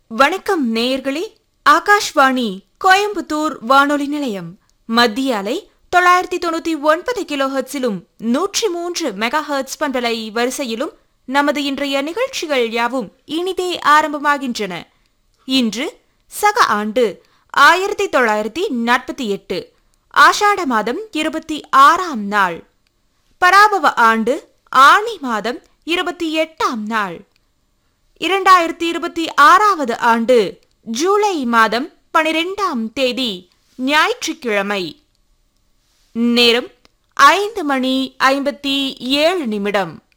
வணக்கம் நேயர்களே ஆகாஷ்வாணி கோயம்புத்தூர் வானொலி நிலையம் மத்திய அலை தொள்ளாயிரத்தி தொண்ணூத்தி ஒன்பது கிலோ ஹெர்ட்ஸிலும் நூற்றி மூன்று மெகா ஹெர்ட்ஸ் பண்பலை வரிசையிலும் நமது இன்றைய நிகழ்ச்சிகள் யாவும் இனிதே ஆரம்பமாகின்றன இன்று சக ஆண்டு ஆயிரத்தி தொள்ளாயிரத்தி நாற்பத்தி எட்டு ஆஷாட மாதம் இருபத்தி ஆறாம் நாள் பராபவ ஆண்டு ஆணி மாதம் இருபத்தி எட்டாம் நாள் இரண்டாயிரத்தி இருபத்தி ஆறாவது ஆண்டு ஜூலை மாதம் பனிரெண்டாம் தேதி ஞாயிற்றுக்கிழமை நேரம் ஐந்து மணி ஐம்பத்தி ஏழு நிமிடம்